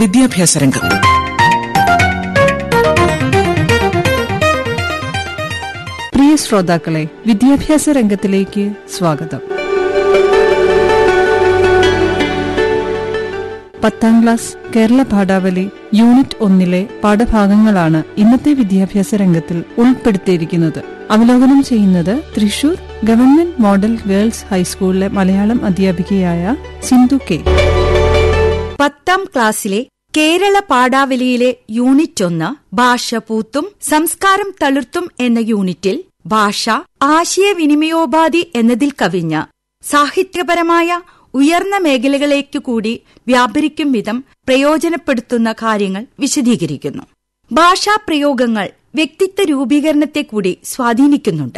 വിദ്യാഭ്യാസ രംഗം പ്രിയ ശ്രോതാക്കളെ വിദ്യാഭ്യാസ രംഗത്തിലേക്ക് സ്വാഗതം പത്താം ക്ലാസ് കേരള പാഠാവലി യൂണിറ്റ് ഒന്നിലെ പാഠഭാഗങ്ങളാണ് ഇന്നത്തെ വിദ്യാഭ്യാസ രംഗത്തിൽ ഉൾപ്പെടുത്തിയിരിക്കുന്നത് അവലോകനം ചെയ്യുന്നത് തൃശൂർ ഗവൺമെന്റ് മോഡൽ ഗേൾസ് ഹൈസ്കൂളിലെ മലയാളം അധ്യാപികയായ സിന്ധു കെ പത്താം ക്ലാസ്സിലെ കേരള പാഠാവലിയിലെ യൂണിറ്റ് ഒന്ന് ഭാഷ പൂത്തും സംസ്കാരം തളിർത്തും എന്ന യൂണിറ്റിൽ ഭാഷ ആശയവിനിമയോപാധി എന്നതിൽ കവിഞ്ഞ സാഹിത്യപരമായ ഉയർന്ന മേഖലകളേക്കു കൂടി വ്യാപരിക്കും വിധം പ്രയോജനപ്പെടുത്തുന്ന കാര്യങ്ങൾ വിശദീകരിക്കുന്നു ഭാഷാപ്രയോഗങ്ങൾ വ്യക്തിത്വ രൂപീകരണത്തെ കൂടി സ്വാധീനിക്കുന്നുണ്ട്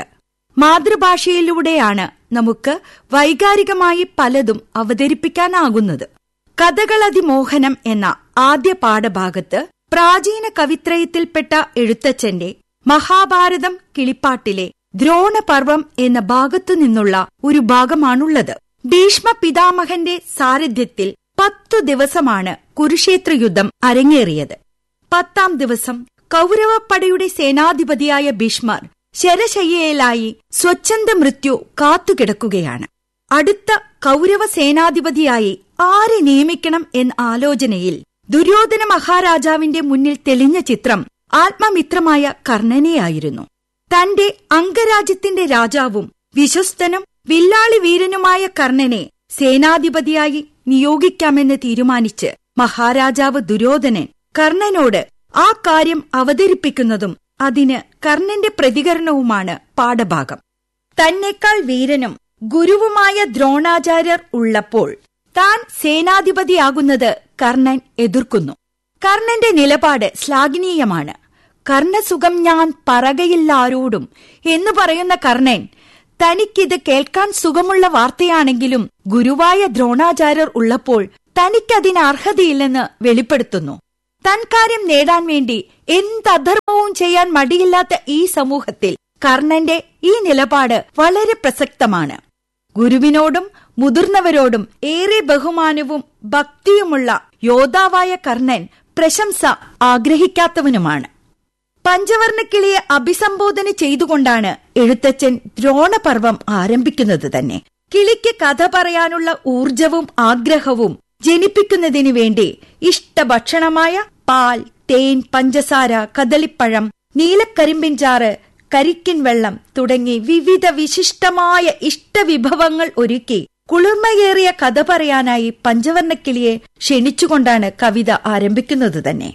മാതൃഭാഷയിലൂടെയാണ് നമുക്ക് വൈകാരികമായി പലതും അവതരിപ്പിക്കാനാകുന്നത് കഥകളതിമോഹനം എന്ന ആദ്യ പാഠഭാഗത്ത് പ്രാചീന കവിത്രയത്തിൽപ്പെട്ട എഴുത്തച്ഛന്റെ മഹാഭാരതം കിളിപ്പാട്ടിലെ ദ്രോണപർവം എന്ന ഭാഗത്തു നിന്നുള്ള ഒരു ഭാഗമാണുള്ളത് ഭീഷ്മ പിതാമഹന്റെ സാരഥ്യത്തിൽ പത്തു ദിവസമാണ് കുരുക്ഷേത്ര യുദ്ധം അരങ്ങേറിയത് പത്താം ദിവസം കൗരവപ്പടയുടെ സേനാധിപതിയായ ഭീഷ്മർ ശരശയ്യയിലായി സ്വച്ഛന്ത മൃത്യു കാത്തുകിടക്കുകയാണ് അടുത്ത കൗരവ സേനാധിപതിയായി ആരെ നിയമിക്കണം എന്ന ആലോചനയിൽ ദുര്യോധന മഹാരാജാവിന്റെ മുന്നിൽ തെളിഞ്ഞ ചിത്രം ആത്മമിത്രമായ കർണനെയായിരുന്നു തന്റെ അംഗരാജ്യത്തിന്റെ രാജാവും വിശ്വസ്തനും വില്ലാളി വീരനുമായ കർണനെ സേനാധിപതിയായി നിയോഗിക്കാമെന്ന് തീരുമാനിച്ച് മഹാരാജാവ് ദുര്യോധനൻ കർണനോട് ആ കാര്യം അവതരിപ്പിക്കുന്നതും അതിന് കർണന്റെ പ്രതികരണവുമാണ് പാഠഭാഗം തന്നെക്കാൾ വീരനും ഗുരുവുമായ ദ്രോണാചാര്യർ ഉള്ളപ്പോൾ താൻ സേനാധിപതിയാകുന്നത് കർണൻ എതിർക്കുന്നു കർണന്റെ നിലപാട് ശ്ലാഘനീയമാണ് കർണസുഖം ഞാൻ പറകയില്ലാരോടും എന്ന് പറയുന്ന കർണൻ തനിക്കിത് കേൾക്കാൻ സുഖമുള്ള വാർത്തയാണെങ്കിലും ഗുരുവായ ദ്രോണാചാര്യർ ഉള്ളപ്പോൾ തനിക്കതിന് അർഹതയില്ലെന്ന് വെളിപ്പെടുത്തുന്നു തൻ കാര്യം നേടാൻ വേണ്ടി എന്തധർമ്മവും ചെയ്യാൻ മടിയില്ലാത്ത ഈ സമൂഹത്തിൽ കർണന്റെ ഈ നിലപാട് വളരെ പ്രസക്തമാണ് ഗുരുവിനോടും മുതിർന്നവരോടും ഏറെ ബഹുമാനവും ഭക്തിയുമുള്ള യോദ്ധാവായ കർണൻ പ്രശംസ ആഗ്രഹിക്കാത്തവനുമാണ് പഞ്ചവർണക്കിളിയെ അഭിസംബോധന ചെയ്തുകൊണ്ടാണ് എഴുത്തച്ഛൻ ദ്രോണപർവം ആരംഭിക്കുന്നത് തന്നെ കിളിക്ക് കഥ പറയാനുള്ള ഊർജവും ആഗ്രഹവും ജനിപ്പിക്കുന്നതിനു വേണ്ടി ഇഷ്ടഭക്ഷണമായ പാൽ തേൻ പഞ്ചസാര കദളിപ്പഴം നീലക്കരിമ്പിൻചാറ് കരിക്കിൻ വെള്ളം തുടങ്ങി വിവിധ വിശിഷ്ടമായ ഇഷ്ടവിഭവങ്ങൾ ഒരുക്കി കുളിർമയേറിയ കഥ പറയാനായി പഞ്ചവർണക്കിളിയെ ക്ഷണിച്ചുകൊണ്ടാണ് കവിത ആരംഭിക്കുന്നത് തന്നെ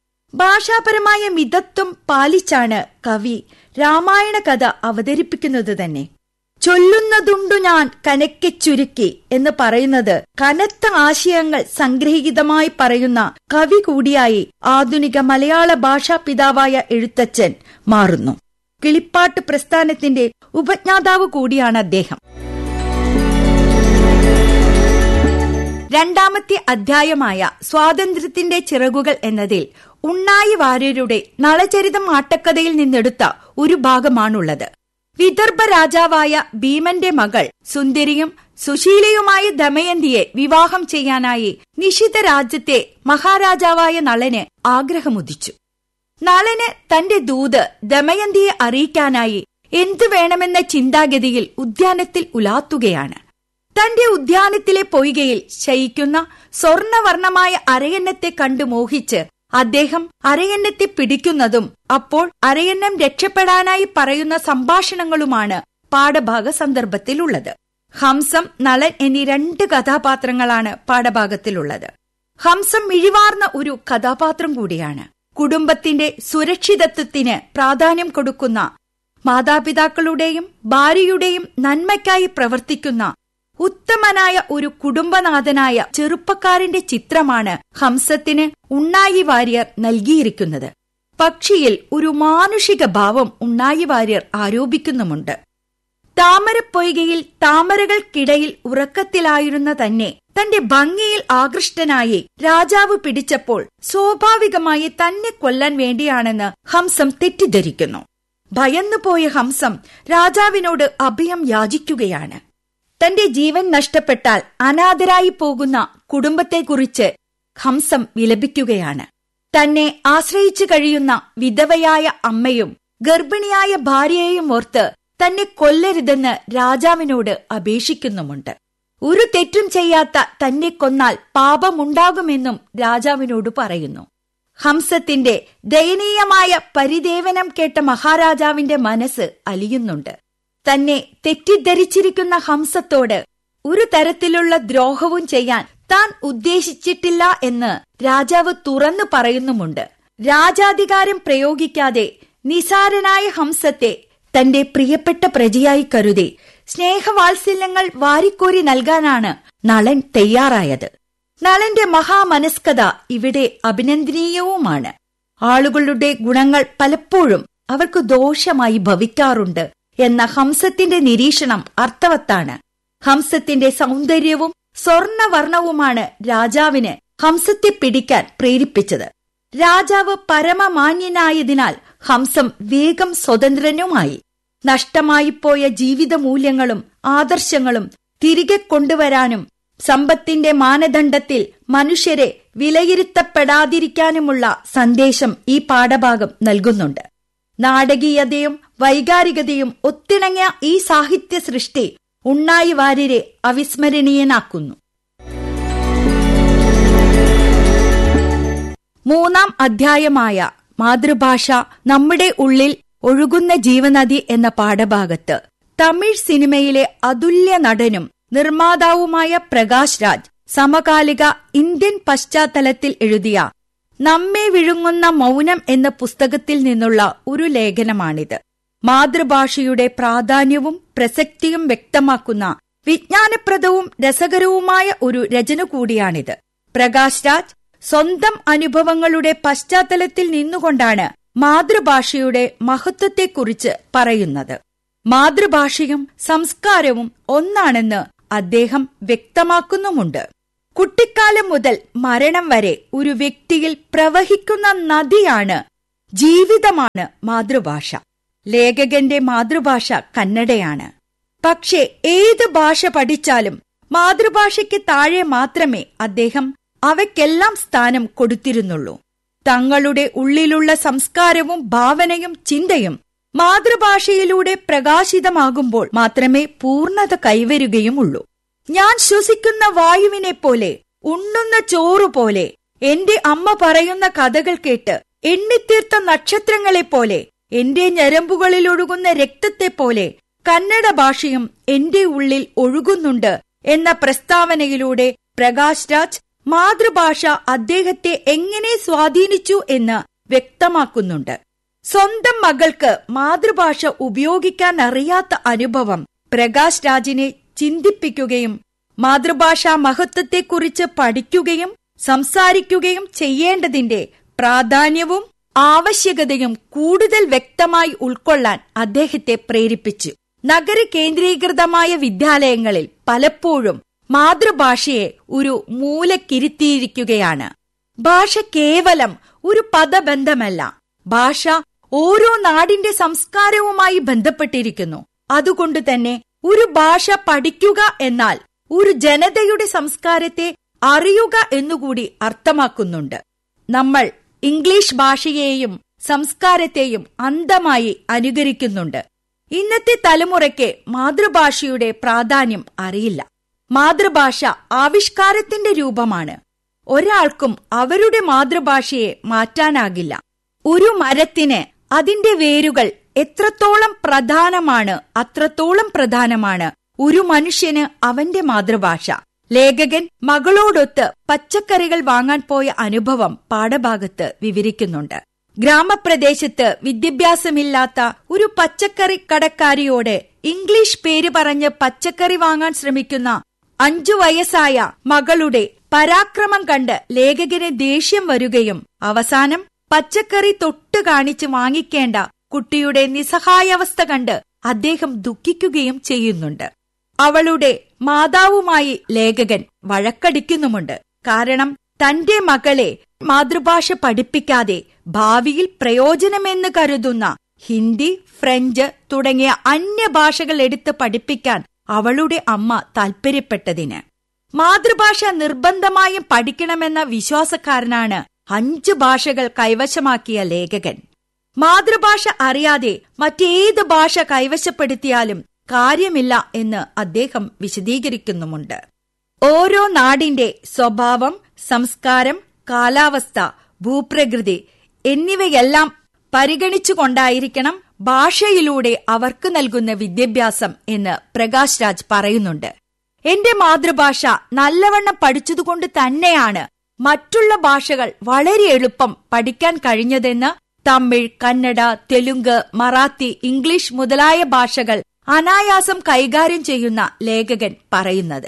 ഭാഷാപരമായ മിതത്വം പാലിച്ചാണ് കവി രാമായണ കഥ അവതരിപ്പിക്കുന്നത് തന്നെ ചൊല്ലുന്നതുണ്ടു ഞാൻ കനക്കെ ചുരുക്കി എന്ന് പറയുന്നത് കനത്ത ആശയങ്ങൾ സംഗ്രഹീതമായി പറയുന്ന കവി കൂടിയായി ആധുനിക മലയാള ഭാഷാ പിതാവായ എഴുത്തച്ഛൻ മാറുന്നു കിളിപ്പാട്ട് പ്രസ്ഥാനത്തിന്റെ ഉപജ്ഞാതാവ് കൂടിയാണ് അദ്ദേഹം രണ്ടാമത്തെ അധ്യായമായ സ്വാതന്ത്ര്യത്തിന്റെ ചിറകുകൾ എന്നതിൽ ഉണ്ണായി വാര്യരുടെ നളചരിതം ആട്ടക്കഥയിൽ നിന്നെടുത്ത ഒരു ഭാഗമാണുള്ളത് വിദർഭ രാജാവായ ഭീമന്റെ മകൾ സുന്ദരിയും സുശീലയുമായ ദമയന്തിയെ വിവാഹം ചെയ്യാനായി നിഷിത രാജ്യത്തെ മഹാരാജാവായ നളന് ആഗ്രഹമുദിച്ചു നളന് തന്റെ ദൂത് ദമയന്തിയെ അറിയിക്കാനായി എന്തു വേണമെന്ന ചിന്താഗതിയിൽ ഉദ്യാനത്തിൽ ഉലാത്തുകയാണ് തന്റെ ഉദ്യാനത്തിലെ പൊയ്കയിൽ ശയിക്കുന്ന സ്വർണവർണമായ അരയന്നത്തെ കണ്ടു മോഹിച്ച് അദ്ദേഹം അരയന്നത്തെ പിടിക്കുന്നതും അപ്പോൾ അരയന്നം രക്ഷപ്പെടാനായി പറയുന്ന സംഭാഷണങ്ങളുമാണ് പാഠഭാഗ സന്ദർഭത്തിലുള്ളത് ഹംസം നളൻ എന്നീ രണ്ട് കഥാപാത്രങ്ങളാണ് പാഠഭാഗത്തിലുള്ളത് ഹംസം മിഴിവാർന്ന ഒരു കഥാപാത്രം കൂടിയാണ് കുടുംബത്തിന്റെ സുരക്ഷിതത്വത്തിന് പ്രാധാന്യം കൊടുക്കുന്ന മാതാപിതാക്കളുടെയും ഭാര്യയുടെയും നന്മയ്ക്കായി പ്രവർത്തിക്കുന്ന ഉത്തമനായ ഒരു കുടുംബനാഥനായ ചെറുപ്പക്കാരന്റെ ചിത്രമാണ് ഹംസത്തിന് ഉണ്ണായി വാര്യർ നൽകിയിരിക്കുന്നത് പക്ഷിയിൽ ഒരു മാനുഷിക ഭാവം ഉണ്ണായി വാര്യർ ആരോപിക്കുന്നുമുണ്ട് താമരപ്പൊയ്കയിൽ താമരകൾക്കിടയിൽ ഉറക്കത്തിലായിരുന്ന തന്നെ തന്റെ ഭംഗിയിൽ ആകൃഷ്ടനായി രാജാവ് പിടിച്ചപ്പോൾ സ്വാഭാവികമായി തന്നെ കൊല്ലാൻ വേണ്ടിയാണെന്ന് ഹംസം തെറ്റിദ്ധരിക്കുന്നു ഭയന്നുപോയ ഹംസം രാജാവിനോട് അഭയം യാചിക്കുകയാണ് തന്റെ ജീവൻ നഷ്ടപ്പെട്ടാൽ അനാഥരായി പോകുന്ന കുടുംബത്തെക്കുറിച്ച് ഹംസം വിലപിക്കുകയാണ് തന്നെ ആശ്രയിച്ചു കഴിയുന്ന വിധവയായ അമ്മയും ഗർഭിണിയായ ഭാര്യയെയും ഓർത്ത് തന്നെ കൊല്ലരുതെന്ന് രാജാവിനോട് അപേക്ഷിക്കുന്നുമുണ്ട് ഒരു തെറ്റും ചെയ്യാത്ത തന്നെ കൊന്നാൽ പാപമുണ്ടാകുമെന്നും രാജാവിനോട് പറയുന്നു ഹംസത്തിന്റെ ദയനീയമായ പരിദേവനം കേട്ട മഹാരാജാവിന്റെ മനസ്സ് അലിയുന്നുണ്ട് തന്നെ തെറ്റിദ്ധരിച്ചിരിക്കുന്ന ഹംസത്തോട് ഒരു തരത്തിലുള്ള ദ്രോഹവും ചെയ്യാൻ താൻ ഉദ്ദേശിച്ചിട്ടില്ല എന്ന് രാജാവ് തുറന്നു പറയുന്നുമുണ്ട് രാജാധികാരം പ്രയോഗിക്കാതെ നിസാരനായ ഹംസത്തെ തന്റെ പ്രിയപ്പെട്ട പ്രജയായി കരുതി സ്നേഹവാത്സല്യങ്ങൾ വാരിക്കോരി നൽകാനാണ് നളൻ തയ്യാറായത് നളന്റെ മഹാമനസ്കത ഇവിടെ അഭിനന്ദനീയവുമാണ് ആളുകളുടെ ഗുണങ്ങൾ പലപ്പോഴും അവർക്ക് ദോഷമായി ഭവിക്കാറുണ്ട് എന്ന ഹംസത്തിന്റെ നിരീക്ഷണം അർത്ഥവത്താണ് ഹംസത്തിന്റെ സൗന്ദര്യവും സ്വർണവർണവുമാണ് രാജാവിന് ഹംസത്തെ പിടിക്കാൻ പ്രേരിപ്പിച്ചത് രാജാവ് പരമമാന്യനായതിനാൽ ഹംസം വേഗം സ്വതന്ത്രനുമായി നഷ്ടമായിപ്പോയ ജീവിത മൂല്യങ്ങളും ആദർശങ്ങളും തിരികെ കൊണ്ടുവരാനും സമ്പത്തിന്റെ മാനദണ്ഡത്തിൽ മനുഷ്യരെ വിലയിരുത്തപ്പെടാതിരിക്കാനുമുള്ള സന്ദേശം ഈ പാഠഭാഗം നൽകുന്നുണ്ട് നാടകീയതയും വൈകാരികതയും ഒത്തിണങ്ങിയ ഈ സാഹിത്യ സൃഷ്ടി ഉണ്ണായി വാര്യരെ അവിസ്മരണീയനാക്കുന്നു മൂന്നാം അധ്യായമായ മാതൃഭാഷ നമ്മുടെ ഉള്ളിൽ ഒഴുകുന്ന ജീവനദി എന്ന പാഠഭാഗത്ത് തമിഴ് സിനിമയിലെ അതുല്യ നടനും നിർമ്മാതാവുമായ പ്രകാശ് രാജ് സമകാലിക ഇന്ത്യൻ പശ്ചാത്തലത്തിൽ എഴുതിയ നമ്മെ വിഴുങ്ങുന്ന മൗനം എന്ന പുസ്തകത്തിൽ നിന്നുള്ള ഒരു ലേഖനമാണിത് മാതൃഭാഷയുടെ പ്രാധാന്യവും പ്രസക്തിയും വ്യക്തമാക്കുന്ന വിജ്ഞാനപ്രദവും രസകരവുമായ ഒരു രചന കൂടിയാണിത് പ്രകാശ് രാജ് സ്വന്തം അനുഭവങ്ങളുടെ പശ്ചാത്തലത്തിൽ നിന്നുകൊണ്ടാണ് മാതൃഭാഷയുടെ മഹത്വത്തെക്കുറിച്ച് പറയുന്നത് മാതൃഭാഷയും സംസ്കാരവും ഒന്നാണെന്ന് അദ്ദേഹം വ്യക്തമാക്കുന്നുമുണ്ട് കുട്ടിക്കാലം മുതൽ മരണം വരെ ഒരു വ്യക്തിയിൽ പ്രവഹിക്കുന്ന നദിയാണ് ജീവിതമാണ് മാതൃഭാഷ ലേഖകന്റെ മാതൃഭാഷ കന്നഡയാണ് പക്ഷേ ഏത് ഭാഷ പഠിച്ചാലും മാതൃഭാഷയ്ക്ക് താഴെ മാത്രമേ അദ്ദേഹം അവയ്ക്കെല്ലാം സ്ഥാനം കൊടുത്തിരുന്നുള്ളൂ തങ്ങളുടെ ഉള്ളിലുള്ള സംസ്കാരവും ഭാവനയും ചിന്തയും മാതൃഭാഷയിലൂടെ പ്രകാശിതമാകുമ്പോൾ മാത്രമേ പൂർണ്ണത കൈവരുകയുമുള്ളൂ ഞാൻ ശ്വസിക്കുന്ന വായുവിനെ പോലെ ഉണ്ണുന്ന ചോറു പോലെ എന്റെ അമ്മ പറയുന്ന കഥകൾ കേട്ട് എണ്ണിത്തീർത്ത നക്ഷത്രങ്ങളെപ്പോലെ എന്റെ ഞരമ്പുകളിൽ ഒഴുകുന്ന രക്തത്തെ പോലെ കന്നഡ ഭാഷയും എന്റെ ഉള്ളിൽ ഒഴുകുന്നുണ്ട് എന്ന പ്രസ്താവനയിലൂടെ പ്രകാശ് രാജ് മാതൃഭാഷ അദ്ദേഹത്തെ എങ്ങനെ സ്വാധീനിച്ചു എന്ന് വ്യക്തമാക്കുന്നുണ്ട് സ്വന്തം മകൾക്ക് മാതൃഭാഷ ഉപയോഗിക്കാൻ അറിയാത്ത അനുഭവം പ്രകാശ് രാജിനെ ചിന്തിപ്പിക്കുകയും മാതൃഭാഷാ മഹത്വത്തെക്കുറിച്ച് പഠിക്കുകയും സംസാരിക്കുകയും ചെയ്യേണ്ടതിന്റെ പ്രാധാന്യവും ആവശ്യകതയും കൂടുതൽ വ്യക്തമായി ഉൾക്കൊള്ളാൻ അദ്ദേഹത്തെ പ്രേരിപ്പിച്ചു നഗര കേന്ദ്രീകൃതമായ വിദ്യാലയങ്ങളിൽ പലപ്പോഴും മാതൃഭാഷയെ ഒരു മൂലക്കിരുത്തിയിരിക്കുകയാണ് ഭാഷ കേവലം ഒരു പദബന്ധമല്ല ഭാഷ ഓരോ നാടിന്റെ സംസ്കാരവുമായി ബന്ധപ്പെട്ടിരിക്കുന്നു അതുകൊണ്ട് തന്നെ ഒരു ഭാഷ പഠിക്കുക എന്നാൽ ഒരു ജനതയുടെ സംസ്കാരത്തെ അറിയുക എന്നുകൂടി അർത്ഥമാക്കുന്നുണ്ട് നമ്മൾ ഇംഗ്ലീഷ് ഭാഷയെയും സംസ്കാരത്തെയും അന്ധമായി അനുകരിക്കുന്നുണ്ട് ഇന്നത്തെ തലമുറയ്ക്ക് മാതൃഭാഷയുടെ പ്രാധാന്യം അറിയില്ല മാതൃഭാഷ ആവിഷ്കാരത്തിന്റെ രൂപമാണ് ഒരാൾക്കും അവരുടെ മാതൃഭാഷയെ മാറ്റാനാകില്ല ഒരു മരത്തിന് അതിന്റെ വേരുകൾ എത്രത്തോളം പ്രധാനമാണ് അത്രത്തോളം പ്രധാനമാണ് ഒരു മനുഷ്യന് അവന്റെ മാതൃഭാഷ ലേഖകൻ മകളോടൊത്ത് പച്ചക്കറികൾ വാങ്ങാൻ പോയ അനുഭവം പാഠഭാഗത്ത് വിവരിക്കുന്നുണ്ട് ഗ്രാമപ്രദേശത്ത് വിദ്യാഭ്യാസമില്ലാത്ത ഒരു പച്ചക്കറി കടക്കാരിയോട് ഇംഗ്ലീഷ് പേര് പറഞ്ഞ് പച്ചക്കറി വാങ്ങാൻ ശ്രമിക്കുന്ന അഞ്ചു വയസ്സായ മകളുടെ പരാക്രമം കണ്ട് ലേഖകന് ദേഷ്യം വരികയും അവസാനം പച്ചക്കറി തൊട്ടു കാണിച്ച് വാങ്ങിക്കേണ്ട കുട്ടിയുടെ നിസ്സഹായാവസ്ഥ കണ്ട് അദ്ദേഹം ദുഃഖിക്കുകയും ചെയ്യുന്നുണ്ട് അവളുടെ മാതാവുമായി ലേഖകൻ വഴക്കടിക്കുന്നുമുണ്ട് കാരണം തന്റെ മകളെ മാതൃഭാഷ പഠിപ്പിക്കാതെ ഭാവിയിൽ പ്രയോജനമെന്ന് കരുതുന്ന ഹിന്ദി ഫ്രഞ്ച് തുടങ്ങിയ അന്യഭാഷകൾ എടുത്ത് പഠിപ്പിക്കാൻ അവളുടെ അമ്മ താൽപ്പര്യപ്പെട്ടതിന് മാതൃഭാഷ നിർബന്ധമായും പഠിക്കണമെന്ന വിശ്വാസക്കാരനാണ് അഞ്ച് ഭാഷകൾ കൈവശമാക്കിയ ലേഖകൻ മാതൃഭാഷ അറിയാതെ മറ്റേത് ഭാഷ കൈവശപ്പെടുത്തിയാലും കാര്യമില്ല എന്ന് അദ്ദേഹം വിശദീകരിക്കുന്നുമുണ്ട് ഓരോ നാടിന്റെ സ്വഭാവം സംസ്കാരം കാലാവസ്ഥ ഭൂപ്രകൃതി എന്നിവയെല്ലാം പരിഗണിച്ചുകൊണ്ടായിരിക്കണം ഭാഷയിലൂടെ അവർക്ക് നൽകുന്ന വിദ്യാഭ്യാസം എന്ന് പ്രകാശ് രാജ് പറയുന്നുണ്ട് എന്റെ മാതൃഭാഷ നല്ലവണ്ണം പഠിച്ചതുകൊണ്ട് തന്നെയാണ് മറ്റുള്ള ഭാഷകൾ വളരെ എളുപ്പം പഠിക്കാൻ കഴിഞ്ഞതെന്ന് തമിഴ് കന്നഡ തെലുങ്ക് മറാത്തി ഇംഗ്ലീഷ് മുതലായ ഭാഷകൾ അനായാസം കൈകാര്യം ചെയ്യുന്ന ലേഖകൻ പറയുന്നത്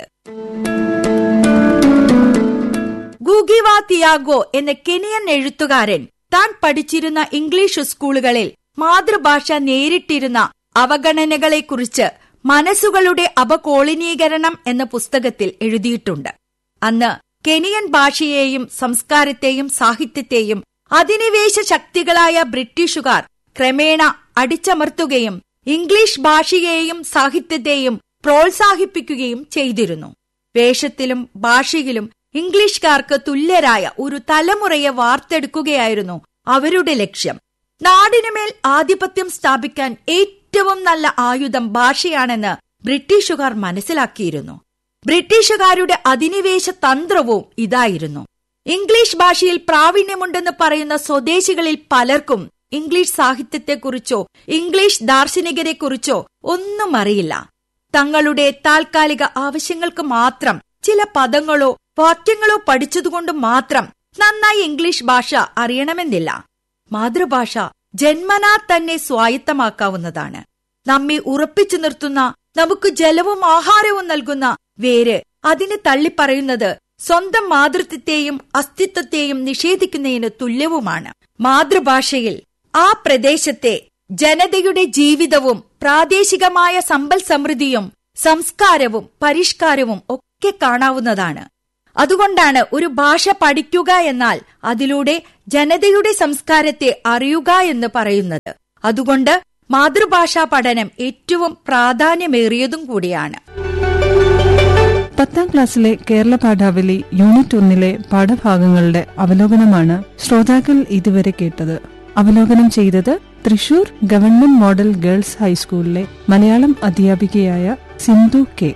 ഗൂഗിവ തിയാഗോ എന്ന കെനിയൻ എഴുത്തുകാരൻ താൻ പഠിച്ചിരുന്ന ഇംഗ്ലീഷ് സ്കൂളുകളിൽ മാതൃഭാഷ നേരിട്ടിരുന്ന അവഗണനകളെക്കുറിച്ച് മനസ്സുകളുടെ അപകോളിനീകരണം എന്ന പുസ്തകത്തിൽ എഴുതിയിട്ടുണ്ട് അന്ന് കെനിയൻ ഭാഷയെയും സംസ്കാരത്തെയും സാഹിത്യത്തെയും അധിനിവേശ ശക്തികളായ ബ്രിട്ടീഷുകാർ ക്രമേണ അടിച്ചമർത്തുകയും ഇംഗ്ലീഷ് ഭാഷയെയും സാഹിത്യത്തെയും പ്രോത്സാഹിപ്പിക്കുകയും ചെയ്തിരുന്നു വേഷത്തിലും ഭാഷയിലും ഇംഗ്ലീഷുകാർക്ക് തുല്യരായ ഒരു തലമുറയെ വാർത്തെടുക്കുകയായിരുന്നു അവരുടെ ലക്ഷ്യം നാടിനുമേൽ ആധിപത്യം സ്ഥാപിക്കാൻ ഏറ്റവും നല്ല ആയുധം ഭാഷയാണെന്ന് ബ്രിട്ടീഷുകാർ മനസ്സിലാക്കിയിരുന്നു ബ്രിട്ടീഷുകാരുടെ അധിനിവേശ തന്ത്രവും ഇതായിരുന്നു ഇംഗ്ലീഷ് ഭാഷയിൽ പ്രാവീണ്യമുണ്ടെന്ന് പറയുന്ന സ്വദേശികളിൽ പലർക്കും ഇംഗ്ലീഷ് സാഹിത്യത്തെക്കുറിച്ചോ ഇംഗ്ലീഷ് ദാർശനികരെക്കുറിച്ചോ ഒന്നും അറിയില്ല തങ്ങളുടെ താൽക്കാലിക ആവശ്യങ്ങൾക്ക് മാത്രം ചില പദങ്ങളോ വാക്യങ്ങളോ പഠിച്ചതുകൊണ്ട് മാത്രം നന്നായി ഇംഗ്ലീഷ് ഭാഷ അറിയണമെന്നില്ല മാതൃഭാഷ ജന്മനാ തന്നെ സ്വായത്തമാക്കാവുന്നതാണ് നമ്മെ ഉറപ്പിച്ചു നിർത്തുന്ന നമുക്ക് ജലവും ആഹാരവും നൽകുന്ന വേര് അതിന് തള്ളിപ്പറയുന്നത് സ്വന്തം മാതൃത്വത്തെയും അസ്തിത്വത്തെയും നിഷേധിക്കുന്നതിന് തുല്യവുമാണ് മാതൃഭാഷയിൽ ആ പ്രദേശത്തെ ജനതയുടെ ജീവിതവും പ്രാദേശികമായ സമ്പൽ സമൃദ്ധിയും സംസ്കാരവും പരിഷ്കാരവും ഒക്കെ കാണാവുന്നതാണ് അതുകൊണ്ടാണ് ഒരു ഭാഷ പഠിക്കുക എന്നാൽ അതിലൂടെ ജനതയുടെ സംസ്കാരത്തെ അറിയുക എന്ന് പറയുന്നത് അതുകൊണ്ട് മാതൃഭാഷാ പഠനം ഏറ്റവും പ്രാധാന്യമേറിയതും കൂടിയാണ് പത്താം ക്ലാസ്സിലെ കേരള പാഠാവലി യൂണിറ്റ് ഒന്നിലെ പാഠഭാഗങ്ങളുടെ അവലോകനമാണ് ശ്രോതാക്കൾ ഇതുവരെ കേട്ടത് അവലോകനം ചെയ്തത് തൃശൂർ ഗവൺമെന്റ് മോഡൽ ഗേൾസ് ഹൈസ്കൂളിലെ മലയാളം അധ്യാപികയായ സിന്ധു കെ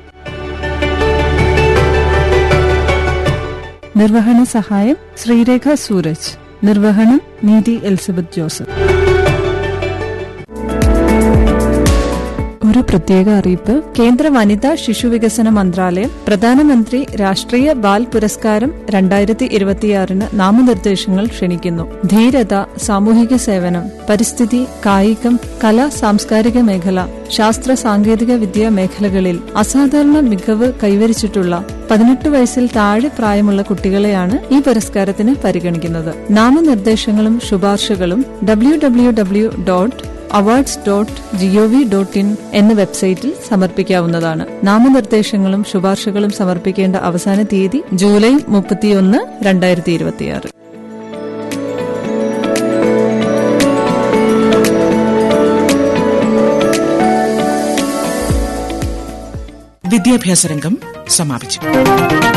നിർവഹണ സഹായം ശ്രീരേഖ സൂരജ് നിർവഹണം നീതി എലിസബത്ത് ജോസഫ് ഒരു പ്രത്യേക അറിയിപ്പ് കേന്ദ്ര വനിതാ ശിശുവികസന മന്ത്രാലയം പ്രധാനമന്ത്രി രാഷ്ട്രീയ ബാൽ പുരസ്കാരം രണ്ടായിരത്തി ഇരുപത്തിയാറിന് നാമനിർദ്ദേശങ്ങൾ ക്ഷണിക്കുന്നു ധീരത സാമൂഹിക സേവനം പരിസ്ഥിതി കായികം കല സാംസ്കാരിക മേഖല ശാസ്ത്ര സാങ്കേതിക വിദ്യ മേഖലകളിൽ അസാധാരണ മികവ് കൈവരിച്ചിട്ടുള്ള പതിനെട്ട് വയസ്സിൽ താഴെ പ്രായമുള്ള കുട്ടികളെയാണ് ഈ പുരസ്കാരത്തിന് പരിഗണിക്കുന്നത് നാമനിർദ്ദേശങ്ങളും ശുപാർശകളും W W W dot awards dot G O V dot in എന്ന വെബ്സൈറ്റിൽ സമർപ്പിക്കാവുന്നതാണ് നാമനിർദ്ദേശങ്ങളും ശുപാർശകളും സമർപ്പിക്കേണ്ട അവസാന തീയതി ജൂലൈ മുപ്പത്തിയൊന്ന് രണ്ടായിരത്തി ഇരുപത്തിയാറ് വിദ്യാഭ്യാസ രംഗം സമാപിച്ചു